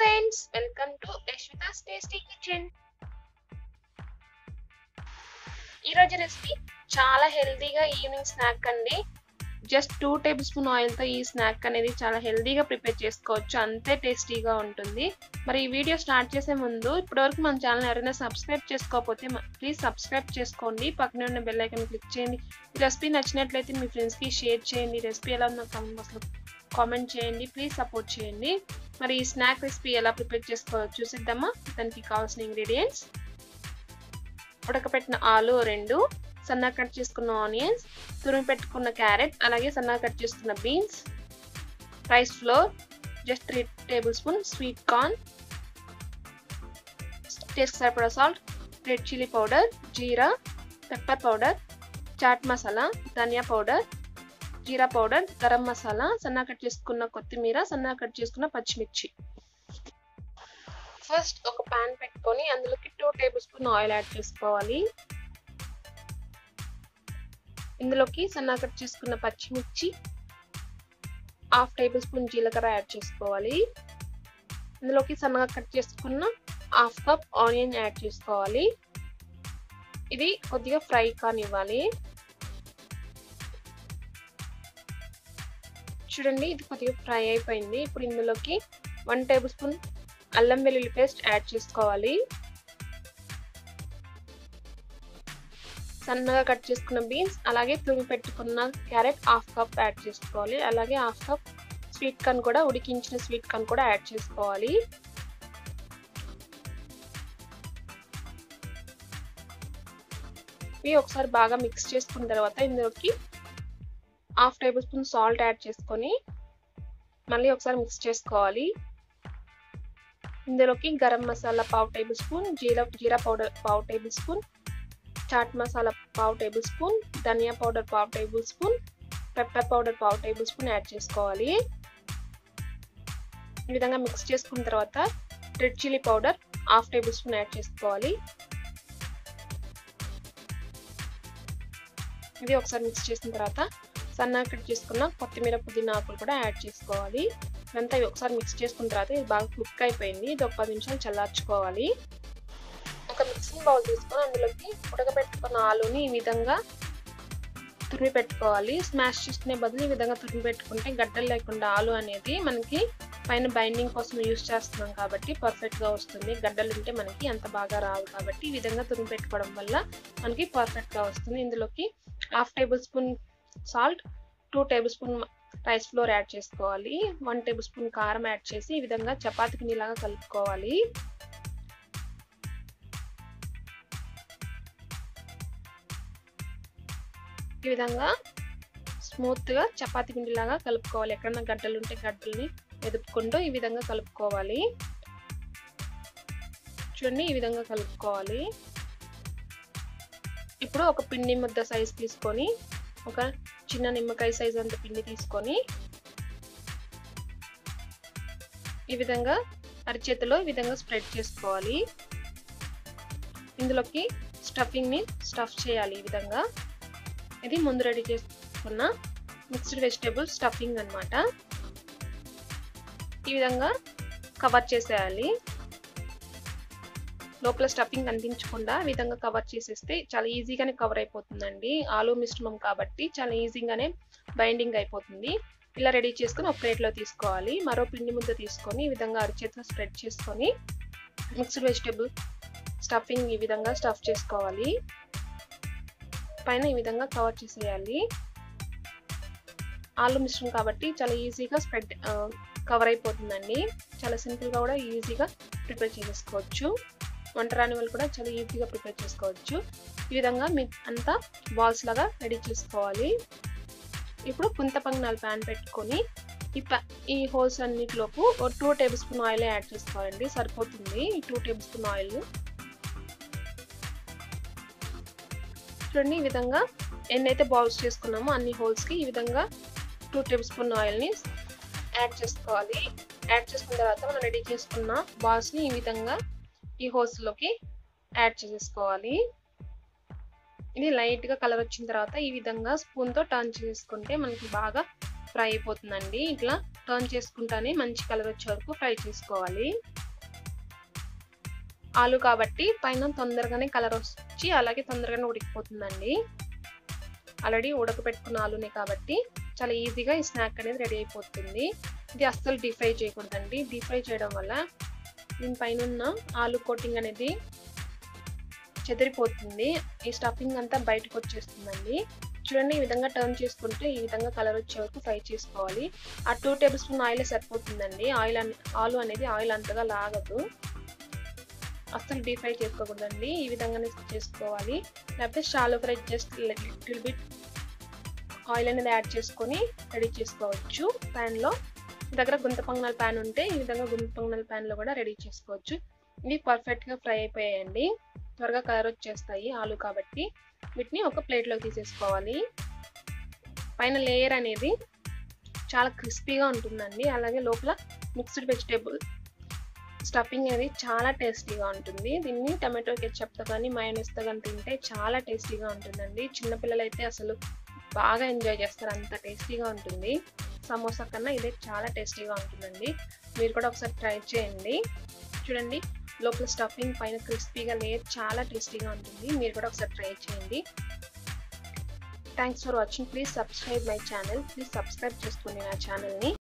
friends welcome to Yashwitha's tasty kitchen ఈరోజు recipe చాలా హెల్తీగా ఈవినింగ్ స్నాక్ అండి జస్ట్ టూ టేబుల్ స్పూన్ ఆయిల్తో ఈ స్నాక్ అనేది చాలా హెల్తీగా ప్రిపేర్ చేసుకోవచ్చు అంతే టేస్టీగా ఉంటుంది మరి ఈ వీడియో స్టార్ట్ చేసే ముందు ఇప్పటివరకు మన ఛానల్ ఎవరైనా సబ్స్క్రైబ్ చేసుకోకపోతే ప్లీజ్ సబ్స్క్రైబ్ చేసుకోండి పక్కనే ఉన్న బెల్ ఐకన్ క్లిక్ చేయండి ఈ రెసిపీ నచ్చినట్లయితే మీ ఫ్రెండ్స్కి షేర్ చేయండి రెసిపీ ఎలా ఉందో కామెంట్ బాక్స్లో కామెంట్ చేయండి ప్లీజ్ సపోర్ట్ చేయండి మరి ఈ స్నాక్ రెసిపీ ఎలా ప్రిపేర్ చేసుకోవాలో చూసిద్దామా దానికి కావాల్సిన ఇంగ్రీడియంట్స్ ఉడకపెట్టిన ఆలు రెండు సన్నగా కట్ చేసుకున్న ఆనియన్స్ తురిమి పెట్టుకున్న క్యారెట్ అలాగే సన్నగా కట్ చేసుకున్న beans rice flour just three tablespoon sweet corn taste సరిపడా salt red chilli powder jeera pepper powder chaat masala dhania powder jeera powder garam masala సన్నగా కట్ చేసుకున్న కొత్తిమీర సన్నగా కట్ చేసుకున్న పచ్చిమిర్చి ఫస్ట్ ఒక పాన్ పెట్టుకొని అందులోకి two tablespoon oil add చేసుకోవాలి ఇందులోకి సన్నగా కట్ చేసుకున్న పచ్చిమిర్చి హాఫ్ టేబుల్ స్పూన్ జీలకర్ర యాడ్ చేసుకోవాలి ఇందులోకి సన్నగా కట్ చేసుకున్న హాఫ్ కప్ ఆనియన్ యాడ్ చేసుకోవాలి ఇది కొద్దిగా ఫ్రై కానివ్వాలి చూడండి ఇది కొద్దిగా ఫ్రై అయిపోయింది ఇప్పుడు ఇందులోకి వన్ టేబుల్ స్పూన్ అల్లం వెల్లుల్లి పేస్ట్ యాడ్ చేసుకోవాలి సన్నగా కట్ చేసుకున్న బీన్స్ అలాగే తురిమి పెట్టుకున్న క్యారెట్ హాఫ్ కప్ యాడ్ చేసుకోవాలి అలాగే హాఫ్ కప్ స్వీట్ కార్న్ కూడా ఉడికించిన స్వీట్ కార్న్ కూడా యాడ్ చేసుకోవాలి ఇవి ఒకసారి బాగా మిక్స్ చేసుకున్న తర్వాత ఇందులోకి half tablespoon salt add చేసుకొని మళ్ళీ ఒకసారి మిక్స్ చేసుకోవాలి ఇందులోకి గరం మసాలా పావు tablespoon jeera jeera powder పావు టేబుల్ స్పూన్ చాట్ మసాలా పావు టేబుల్ స్పూన్ ధనియా పౌడర్ పావు టేబుల్ స్పూన్ పెప్పర్ పౌడర్ పావు టేబుల్ స్పూన్ యాడ్ చేసుకోవాలి ఈ విధంగా మిక్స్ చేసుకున్న తర్వాత red chilli powder half tablespoon add చేసుకోవాలి ఇది ఒకసారి మిక్స్ చేసిన తర్వాత సన్నగా కట్ చేసుకున్న కొత్తిమీర పుదీనా ఆకులు కూడా యాడ్ చేసుకోవాలి ఇదంతా ఒకసారి మిక్స్ చేసుకున్న తర్వాత ఇది బాగా కుక్ అయిపోయింది ఇది ఒక పది నిమిషాలు చల్లార్చుకోవాలి ఒక మిక్సింగ్ బౌల్ తీసుకొని అందులోకి ఉడకబెట్టుకున్న ఆలుని ఈ విధంగా తురిమి పెట్టుకోవాలి స్మాష్ చేసుకునే బదులు ఈ విధంగా తురిమి పెట్టుకుంటే గడ్డలు లేకుండా ఆలు అనేది మనకి పైన బైండింగ్ కోసం యూస్ చేస్తున్నాం కాబట్టి పర్ఫెక్ట్గా వస్తుంది గడ్డలు ఉంటే మనకి అంత బాగా రావు కాబట్టి ఈ విధంగా తురిమి పెట్టుకోవడం వల్ల మనకి పర్ఫెక్ట్గా వస్తుంది ఇందులోకి half tablespoon salt two tablespoon rice flour add చేసుకోవాలి వన్ టేబుల్ స్పూన్ కారం యాడ్ చేసి ఈ విధంగా చపాతి పిండిలాగా కలుపుకోవాలి ఈ విధంగా స్మూత్గా చపాతి పిండిలాగా కలుపుకోవాలి ఎక్కడన్నా గడ్డలు ఉంటే గడ్డల్ని ఎదుపుకుంటూ ఈ విధంగా కలుపుకోవాలి చూడండి ఈ విధంగా కలుపుకోవాలి ఇప్పుడు ఒక పిండి ముద్ద సైజ్ తీసుకొని ఒక చిన్న నిమ్మకాయ సైజ్ అంత పిండి తీసుకొని ఈ విధంగా అరిచేతిలో ఈ విధంగా స్ప్రెడ్ చేసుకోవాలి ఇందులోకి స్టఫింగ్ని స్టఫ్ చేయాలి ఈ విధంగా ఇది ముందు రెడీ చేసుకున్న మిక్స్డ్ వెజిటేబుల్ స్టఫింగ్ అనమాట ఈ విధంగా కవర్ చేసేయాలి లోపల స్టఫింగ్ అందించకుండా ఈ విధంగా కవర్ చేసేస్తే చాలా ఈజీగానే కవర్ అయిపోతుందండి ఆలు మిశ్రమం కాబట్టి చాలా ఈజీగానే బైండింగ్ అయిపోతుంది ఇలా రెడీ చేసుకొని ఒక ప్లేట్లో తీసుకోవాలి మరో పిండి ముద్ద తీసుకొని ఈ విధంగా అరిచేతిలో స్ప్రెడ్ చేసుకొని మిక్స్డ్ వెజిటేబుల్ స్టఫింగ్ ఈ విధంగా స్టఫ్ చేసుకోవాలి పైన ఈ విధంగా కవర్ చేసేయాలి ఆలు మిశ్రమం కాబట్టి చాలా ఈజీగా స్ప్రెడ్ కవర్ అయిపోతుందండి చాలా సింపుల్గా కూడా ఈజీగా ప్రిపేర్ చేసేసుకోవచ్చు వంట రాని వాళ్ళు కూడా చాలా ఈజీగా ప్రిపేర్ చేసుకోవచ్చు ఈ విధంగా మీ అంతా బాల్స్ లాగా రెడీ చేసుకోవాలి ఇప్పుడు కుంత పంగనాలు ప్యాన్ పెట్టుకొని ఈ ఈ హోల్స్ అన్నిటిలోపు ఒక two tablespoon oil add చేసుకోవాలండి సరిపోతుంది ఈ టూ టేబుల్ స్పూన్ ఆయిల్ చూడండి ఈ విధంగా ఎన్నైతే బాల్స్ చేసుకున్నామో అన్ని హోల్స్కి ఈ విధంగా టూ టేబుల్ స్పూన్ ఆయిల్ని యాడ్ చేసుకోవాలి యాడ్ చేసుకున్న తర్వాత మనం రెడీ చేసుకున్న బాల్స్ని ఈ విధంగా ఈ హోల్స్లోకి యాడ్ చేసేసుకోవాలి ఇది లైట్గా కలర్ వచ్చిన తర్వాత ఈ విధంగా స్పూన్తో టర్న్ చేసుకుంటే మనకి బాగా ఫ్రై అయిపోతుందండి ఇట్లా టర్న్ చేసుకుంటానే మంచి కలర్ వచ్చే వరకు ఫ్రై చేసుకోవాలి ఆలు కాబట్టి పైన తొందరగానే కలర్ వచ్చి అలాగే తొందరగానే ఉడికిపోతుందండి ఆల్రెడీ ఉడకపెట్టుకున్న ఆలునే కాబట్టి చాలా ఈజీగా ఈ స్నాక్ అనేది రెడీ అయిపోతుంది ఇది అస్సలు డీప్ ఫ్రై చేయకూడదండి డీప్ ఫ్రై చేయడం వల్ల దీనిపైన ఉన్న ఆలు కోటింగ్ అనేది చెదిరిపోతుంది ఈ స్టఫింగ్ అంతా బయటకు వచ్చేస్తుందండి చూడండి ఈ విధంగా టర్న్ చేసుకుంటే ఈ విధంగా కలర్ వచ్చే వరకు ఫ్రై చేసుకోవాలి ఆ టూ టేబుల్ స్పూన్ ఆయిల్ సరిపోతుందండి ఆయిల్ ఆలు అనేది ఆయిల్ అంతగా లాగదు అస్సలు డీప్ ఫ్రై చేసుకోకూడదండి ఈ విధంగానే చేసుకోవాలి లేకపోతే shallow fry just little bit oil అనేది యాడ్ చేసుకొని రెడీ చేసుకోవచ్చు ప్యాన్లో దగ్గర గుంత పొంగనాల ప్యాన్ ఉంటే ఈ విధంగా గుంత పొంగనాల ప్యాన్లో కూడా రెడీ చేసుకోవచ్చు ఇవి పర్ఫెక్ట్గా ఫ్రై అయిపోయాయండి త్వరగా కలర్ వచ్చేస్తాయి ఆలు కాబట్టి వీటిని ఒక ప్లేట్లోకి తీసేసుకోవాలి పైన లేయర్ అనేది చాలా క్రిస్పీగా ఉంటుందండి అలాగే లోపల మిక్స్డ్ వెజిటేబుల్ స్టఫింగ్ అనేది చాలా టేస్టీగా ఉంటుంది దీన్ని టమాటో కెచప్తో కానీ మయోనీస్తో కానీ తింటే చాలా టేస్టీగా ఉంటుందండి చిన్నపిల్లలు అయితే అసలు బాగా ఎంజాయ్ చేస్తారు అంత టేస్టీగా ఉంటుంది సమోసా కన్నా ఇదే చాలా టేస్టీగా ఉంటుందండి మీరు కూడా ఒకసారి ట్రై చేయండి చూడండి లోపల స్టఫింగ్ పైన క్రిస్పీగా లేయర్ చాలా టేస్టీగా ఉంటుంది మీరు కూడా ఒకసారి ట్రై చేయండి thanks for watching please subscribe my channel please subscribe చేసుకోండి నా ఛానల్ని